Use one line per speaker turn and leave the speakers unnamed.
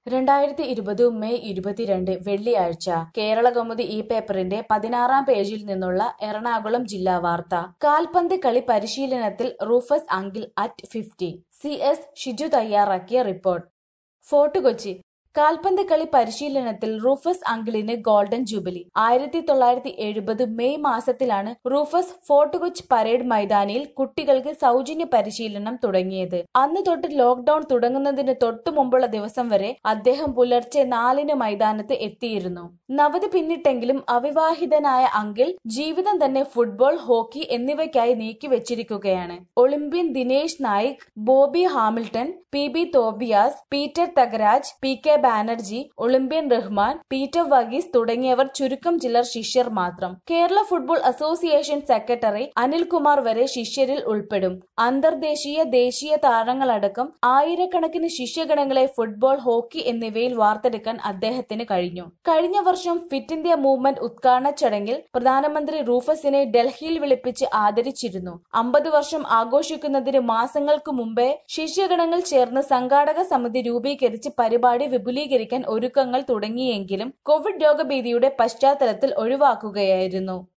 രണ്ടായിരത്തി ഇരുപത് മെയ് ഇരുപത്തിരണ്ട് വെള്ളിയാഴ്ച കേരളകൗമുദി ഈ പേപ്പറിന്റെ പതിനാറാം പേജിൽ നിന്നുള്ള എറണാകുളം ജില്ലാ വാർത്ത കാൽപന്ത് കളി പരിശീലനത്തിൽ Rufus uncle at fifty C S Shiju തയ്യാറാക്കിയ റിപ്പോർട്ട് ഫോർട്ട് കൊച്ചി കാൽപന്ത് കളി പരിശീലനത്തിൽ റൂഫസ് അങ്കിളിന് ഗോൾഡൻ ജൂബിലി ആയിരത്തി തൊള്ളായിരത്തി എഴുപത് മെയ് മാസത്തിലാണ് റൂഫസ് ഫോർട്ട് കൊച്ചി പരേഡ് മൈതാനിയിൽ കുട്ടികൾക്ക് സൗജന്യ പരിശീലനം തുടങ്ങിയത് അന്ന് തൊട്ട് ലോക്ഡൌൺ തുടങ്ങുന്നതിന് തൊട്ടു മുമ്പുള്ള ദിവസം വരെ അദ്ദേഹം പുലർച്ചെ നാലിന് മൈതാനത്ത് എത്തിയിരുന്നു നവതി പിന്നിട്ടെങ്കിലും അവിവാഹിതനായ അങ്കിൾ ജീവിതം തന്നെ ഫുട്ബോൾ ഹോക്കി എന്നിവയ്ക്കായി നീക്കിവെച്ചിരിക്കുകയാണ് Olympian Dinesh Naik Bobby Hamilton P B Tobias Peter Thagaraj P K Banerjee Olympian Rahman Peter Varghese തുടങ്ങിയവർ ചുരുക്കം ചിലർ ശിഷ്യർ മാത്രം Kerala football association secretary Anilkumar വരെ ശിഷ്യരിൽ ഉൾപ്പെടും അന്തർദേശീയ ദേശീയ താരങ്ങളടക്കം ആയിരക്കണക്കിന് ശിഷ്യഗണങ്ങളെ ഫുട്ബോൾ ഹോക്കി എന്നിവയിൽ വാർത്തെടുക്കാൻ അദ്ദേഹത്തിന് കഴിഞ്ഞു കഴിഞ്ഞ വർഷം ഫിറ്റ് ഇന്ത്യ മൂവ്മെന്റ് ഉദ്ഘാടന ചടങ്ങിൽ പ്രധാനമന്ത്രി റൂഫസിനെ ഡൽഹിയിൽ വിളിപ്പിച്ച് ആദരിച്ചിരുന്നു അമ്പത് വർഷം ആഘോഷിക്കുന്നതിന് മാസങ്ങൾക്ക് മുമ്പേ ശിഷ്യഗണങ്ങൾ ചേർന്ന് സംഘാടക സമിതി രൂപീകരിച്ച് പരിപാടി വിപുലീകരിക്കാൻ ഒരുക്കങ്ങൾ തുടങ്ങിയെങ്കിലും കോവിഡ് രോഗഭീതിയുടെ പശ്ചാത്തലത്തിൽ ഒഴിവാക്കുകയായിരുന്നു